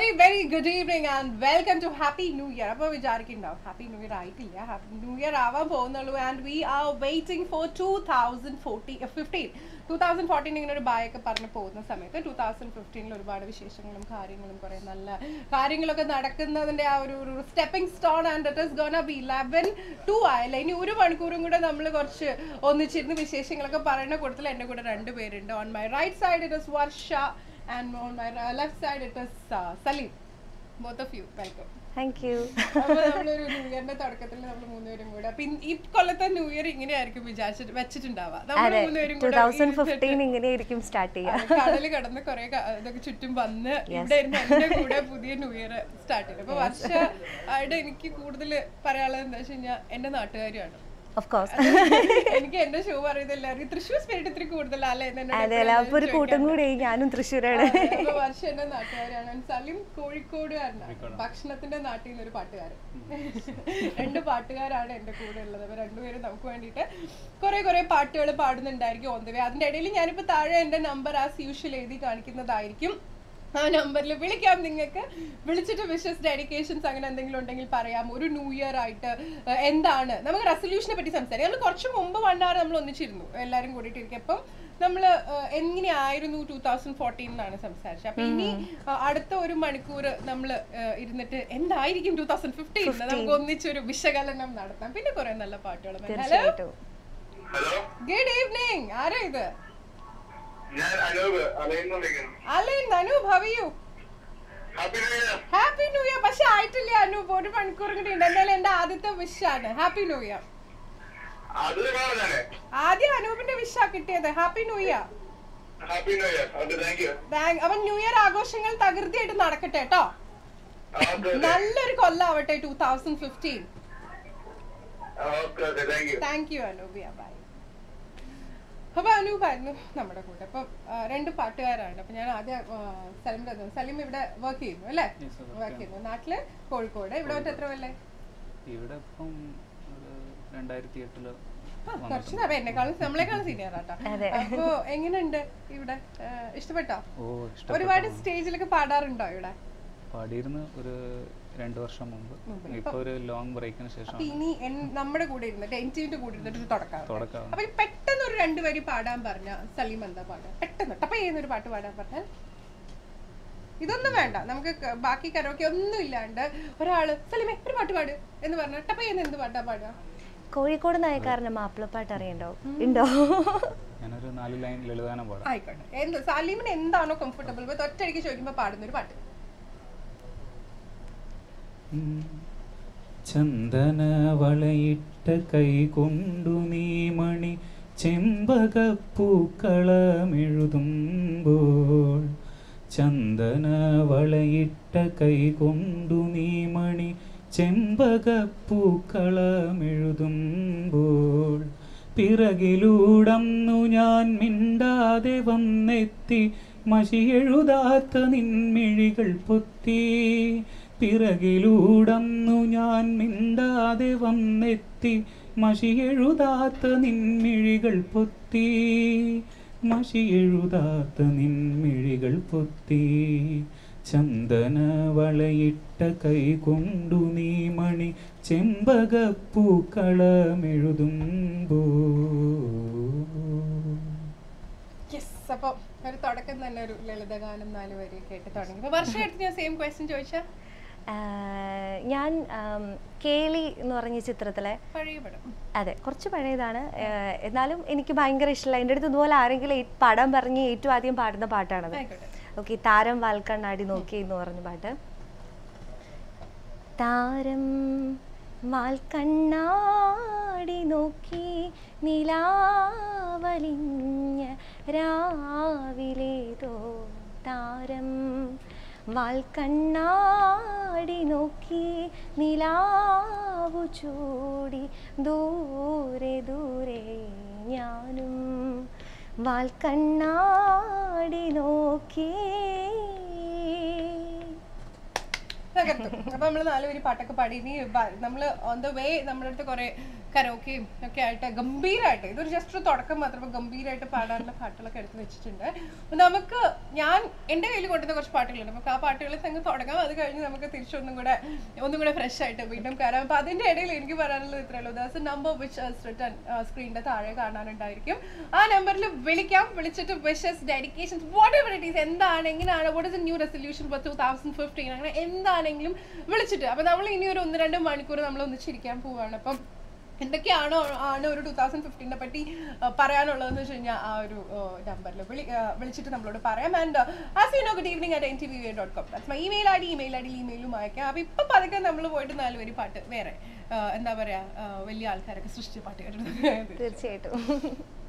Very very good evening and welcome to happy new year അപ്പോൾ വിചാരിക്കുന്നുണ്ടാവും happy new year ആയിട്ടില്ല happy new year ആവാൻ പോകുന്നുള്ളൂ and we are waiting for two thousand forty fifteen two thousand fourteen ഇങ്ങനെ ഒരു ബായൊക്കെ പറഞ്ഞ് പോകുന്ന സമയത്ത് ടൂ തൗസൻഡ് ഫിഫ്റ്റീനിൽ ഒരുപാട് വിശേഷങ്ങളും കാര്യങ്ങളും കുറേ നല്ല കാര്യങ്ങളൊക്കെ നടക്കുന്നതിൻ്റെ ആ ഒരു ഒരു stepping stone and it is gonna be eleven two ആയില്ല ഇനി ഒരു മണിക്കൂറും കൂടെ നമ്മൾ കുറച്ച് ഒന്നിച്ചിരുന്ന് വിശേഷങ്ങളൊക്കെ പറയുന്ന കൂട്ടത്തിൽ എൻ്റെ കൂടെ രണ്ട് പേരുണ്ട് on my right side it is Varsha and on my left side it is Saleem both of you welcome thank you അപ്പൊ നമ്മളൊരു ന്യൂ ഇയറിന്റെ തുടക്കത്തിൽ നമ്മൾ മൂന്നുപേരും കൂടെ അപ്പൊ ഇൻ- ഈ കൊല്ലത്തെ ന്യൂ ഇയർ ഇങ്ങനെയായിരിക്കും വിചാരിച്ചിട്ട് വെച്ചിട്ടുണ്ടാവുക നമ്മൾ അതെ മൂന്നുപേരും ടൂ കൂടെ തൗസൻഡ് ഫിഫ്റ്റീൻ ഇങ്ങനെയായിരിക്കും സ്റ്റാർട്ട് ചെയ്യുക കടല് കടന്ന് കുറെ ഇതൊക്കെ ചുറ്റും വന്ന് ഇവിടെ ഇരുന്ന് എന്റെ കൂടെ പുതിയ ന്യൂ ഇയർ സ്റ്റാർട്ട് ചെയ്തു അപ്പൊ വർഷ ആയിട്ട് എനിക്ക് കൂടുതൽ പറയാനുള്ളത് എന്താ വെച്ച് കഴിഞ്ഞാൽ എന്റെ നാട്ടുകാരിയാണ് ഓഫ് കോഴ്സ് എനിക്ക് എന്റെ ഷോ പറയുന്നില്ല തൃശ്ശൂർ സ്പിരിറ്റ് ഇത്തിരി കൂടുതലല്ലേ എന്ന് എന്നോട് അതെ അല്ല അപ്പൊ ഒരു കൂട്ടം കൂടി ഞാനും തൃശ്ശൂരാണ് അപ്പൊ വർഷം എന്റെ നാട്ടുകാരാണ് സലിം കോഴിക്കോടുകാരനാണ് ഭക്ഷണത്തിന്റെ നാട്ടിൽ നിന്ന് ഒരു പാട്ടുകാരൻ രണ്ട് പാട്ടുകാരാണ് എന്റെ കൂടെ ഉള്ളത് അപ്പൊ രണ്ടുപേരും നമുക്ക് വേണ്ടിയിട്ട് കുറെ കുറെ പാട്ടുകൾ പാടുന്നുണ്ടായിരിക്കും ഓൺ ദ വേ അതിന്റെ ഇടയിൽ ഞാനിപ്പോ താഴെ എന്റെ നമ്പർ ആസ് യൂഷ്വൽ എഴുതി കാണിക്കുന്നതായിരിക്കും ആ നമ്പറിൽ വിളിക്കാം നിങ്ങൾക്ക് വിളിച്ചിട്ട് വിഷസ് ഡെഡിക്കേഷൻസ് അങ്ങനെ എന്തെങ്കിലും ഉണ്ടെങ്കിൽ പറയാം ഒരു ന്യൂ ഇയർ ആയിട്ട് ഏഹ്, എന്താണ് നമുക്ക് റെസൊല്യൂഷനെ പറ്റി സംസാരിക്കാം നമ്മൾ കുറച്ച് മുമ്പ് വൺ അവർ നമ്മൾ ഒന്നിച്ചിരുന്നു എല്ലാവരും കൂടിയിട്ട് ഇരിക്കും അപ്പം നമ്മൾ എങ്ങനെയായിരുന്നു ടൂ തൗസൻഡ് ഫോർട്ടീൻ എന്നാണ് സംസാരിച്ചത് അപ്പൊ ഇനി ആ, അടുത്ത ഒരു മണിക്കൂർ നമ്മൾ ഇരുന്നിട്ട് എന്തായിരിക്കും ടൂ തൗസൻഡ് ഫിഫ്റ്റീൻ നമുക്ക് ഒന്നിച്ചൊരു വിശകലനം നടത്താം പിന്നെ കുറെ നല്ല പാട്ടുകൾ ഹലോ തീർച്ചയായിട്ടും ഹലോ ഗുഡ് ഈവനിങ് ആരാ ഇത് ഞാൻ അനൂപ് അലയുന്ന വിളിക്കുന്നു അലൈൻ Anoop have you happy new year happy new year പക്ഷെ ആയിട്ടില്ല അനൂപ് ഒരു മണിക്കൂർ കൂടി ഉണ്ട് എന്തായാലും എന്റെ ആദ്യത്തെ വിഷാണ് ഹാപ്പി ന്യൂ ഇയർ അതൊരു കാണാനെ ആദ്യം അനൂപിന്റെ വിഷാ കിട്ടിയത് happy new year happy new year okay thank you അവൻ ന്യൂ ഇയർ ആഘോഷങ്ങൾ തകൃതിയായിട്ട് നടക്കട്ടെ കേട്ടോ ഓക്കെ നല്ലൊരു കൊല്ലാവട്ടെ two thousand fifteen okay okay thank you thank you Anoop bye അപ്പൊ അനൂപായിരുന്നു നമ്മുടെ കൂടെ അപ്പൊ ആ, രണ്ട് പാട്ടുകാരാണ് അപ്പൊ ഞാൻ ആദ്യം ആ, സലിമിന്റെ അടുത്ത് സലിം ഇവിടെ വർക്ക് ചെയ്യുന്നു അല്ലേ Yes, sir, work വർക്ക് ചെയ്യുന്നു നാട്ടില് കോഴിക്കോട് ഇവിടെ വന്നിട്ട് എത്ര കൊല്ലേ ഇവിടെ ഇപ്പം ഒരു രണ്ടായിരത്തി എട്ടില് കുറച്ച് നേരം എന്നെക്കാളും നമ്മളെക്കാളും സീനിയർ ആട്ടോ അതെ. അപ്പൊ എങ്ങനെയുണ്ട് ഇവിടെ ആ, ഇഷ്ടപ്പെട്ടോ ഓ ഒരുപാട് ഇഷ്ടപ്പെട്ടു സ്റ്റേജിലൊക്കെ പാടാറുണ്ടോ ഇവിടെ പാടിയിരുന്നു ഒരു രണ്ട് വർഷം മുമ്പ് മുമ്പ്. ഇപ്പൊ ഒരു ലോങ് ബ്രേക്കിന് ശേഷം അപ്പൊ ഇനി എൻ- നമ്മുടെ കൂടെ ഇരുന്നിട്ട് എൻറ്റിന്റെ കൂടെ ഇരുന്നിട്ട് ഒരു തുടക്കം തുടക്കം അപ്പൊ ഈ പെട്ടെന്ന് ഒരു രണ്ട് വരി പാടാൻ പറഞ്ഞ സലീം എന്താ പാടുക പെട്ടെന്ന് ടപ്പ ചെയ്യുന്ന ഒരു പാട്ട് പാടാൻ പറഞ്ഞാൽ ഇതൊന്നും വേണ്ട നമുക്ക് ക- ബാക്കി കരോക്കെ ഒന്നും ഇല്ലാണ്ട് ഒരാള് സലീമേ ഒരു പാട്ട് പാട് എന്ന് പറഞ്ഞാൽ ടപ്പ ചെയ്യുന്ന എന്ത് പാട്ടാ പാടുക കോഴിക്കോട് നായക്കാരന്റെ മാപ്പിളപ്പാട്ട് അറിയണ്ടോ ഉണ്ടോ ഞാനൊരു നാല് ലൈൻ ലളിതാനം പാടാം ആയിക്കോട്ടെ എന്ത് സലീമിന് എന്താണോ കംഫർട്ടബിൾ വിത്ത് ഒറ്റയടിക്ക് ചോദിക്കുമ്പോൾ പാടുന്ന ഒരു പാട്ട് ചന്ദന വളയിട്ട കൈ കൊണ്ടു നീ മണി ചെമ്പകപ്പൂക്കളമെഴുതുമ്പോൾ ചന്ദന വളയിട്ട കൈ കൊണ്ടു നീ മണി ചെമ്പകപ്പൂക്കളമെഴുതുമ്പോൾ പിറകിലൂടന്നു ഞാൻ മിണ്ടാതെ വന്നെത്തി മഷിയെഴുതാത്ത നിൻമിഴികൾ പൊത്തി പിറകിലൂടന്നു ഞാൻ മിണ്ടാതെ വന്നെത്തി മഷിയെഴുതാത്ത നിൻമിഴികൾ പൊത്തി മഷിയെഴുതാത്ത നിൻമിഴികൾ പൊത്തി ചന്ദന വളയിട്ട കൈ കൊണ്ടു നീ മണി ചെമ്പകപ്പൂക്കളമെഴുതുമ്പോ യെസ് അപ്പൊ ഒരു തുടക്കം തന്നെ ഒരു ലളിതഗാനം നാല് വരി കേട്ട് തുടങ്ങി അപ്പൊ വർഷമായിട്ട് ഞാൻ സെയിം ക്വസ്റ്റ്യൻ ചോദിച്ചാൽ ആഹ് ഞാൻ ആം, കേളി എന്ന് പറഞ്ഞ ചിത്രത്തിലെ പഴയ പടം അതെ കുറച്ച് പഴയതാണ് ആഹ് എന്നാലും എനിക്ക് ഭയങ്കര ഇഷ്ടമുള്ള എൻ്റെ അടുത്ത് ഇതുപോലെ ആരെങ്കിലും ഈ പാടാൻ പറഞ്ഞ് ഏറ്റവും ആദ്യം പാടുന്ന പാട്ടാണത് ആയിക്കോട്ടെ ഓക്കെ താരം വാൽക്കണ്ണാടി നോക്കി എന്ന് പറഞ്ഞ പാട്ട് താരം വാൽക്കണ്ണാടി നോക്കി നിലാവലിഞ്ഞ രാവിലേതോ താരം വാൽക്കണ്ണാടി നോക്കി നിലാവു ചൂടി ദൂരെ ദൂരെ ഞാനും വാൽക്കണ്ണാടി നോക്കി തകർത്തും അപ്പൊ നമ്മൾ നാലുപേര് പാട്ടൊക്കെ പാടി ഇനി നമ്മൾ ഓൺ ദ വേ നമ്മുടെ അടുത്ത് കുറെ കരോക്കെയും ഒക്കെ ആയിട്ട് ഗംഭീരമായിട്ട് ഇതൊരു ജസ്റ്റ് ഒരു തുടക്കം മാത്രം ഗംഭീരമായിട്ട് പാടാനുള്ള പാട്ടുകളൊക്കെ എടുത്ത് വെച്ചിട്ടുണ്ട് അപ്പൊ നമുക്ക് ഞാൻ എൻ്റെ കയ്യിൽ കൊണ്ടുവന്ന കുറച്ച് പാട്ടുകളുണ്ട് നമുക്ക് ആ പാട്ടുകളിൽ തന്നെ തുടങ്ങാം അത് കഴിഞ്ഞ് നമുക്ക് തിരിച്ചൊന്നും കൂടെ ഒന്നും കൂടെ ഫ്രഷ് ആയിട്ട് വീണ്ടും കയറാം അപ്പൊ അതിന്റെ ഇടയിൽ എനിക്ക് പറയാനുള്ളത് ഇത്രയേ ഉള്ളൂ ദാസ് നമ്പർ വിച്ച് റിട്ടേൺ സ്ക്രീനിന്റെ താഴെ കാണാനുണ്ടായിരിക്കും ആ നമ്പറിൽ വിളിക്കാം വിളിച്ചിട്ട് wishes dedications whatever it is എന്താണ് എങ്ങനെയാണ് what is new resolution for two thousand fifteen അങ്ങനെ എന്താണെങ്കിലും വിളിച്ചിട്ട് അപ്പൊ നമ്മൾ ഇനി ഒരു ഒന്ന് രണ്ട് മണിക്കൂർ നമ്മൾ ഒന്നിച്ചിരിക്കാൻ പോവാണ് അപ്പം എന്തൊക്കെയാണോ ആണ് ഒരു ടൂ തൗസൻഡ് ഫിഫ്റ്റീനെ പറ്റി ആ, പറയാനുള്ളതെന്ന് വെച്ച് കഴിഞ്ഞാൽ ആ ഒരു നമ്പറിൽ വിളി ആ, വിളിച്ചിട്ട് നമ്മളോട് പറയാം and as you know good evening at an T V dot com that's my email I D email I D ഇമെയിലും അയക്കാം അപ്പോൾ ഇപ്പം പതുക്കെ നമ്മൾ പോയിട്ട് നാല് വരി പാട്ട് വേറെ ആ, എന്താ പറയുക വലിയ ആൾക്കാരൊക്കെ സൃഷ്ടിച്ച പാട്ട് കേട്ടിട്ടുണ്ട് തീർച്ചയായിട്ടും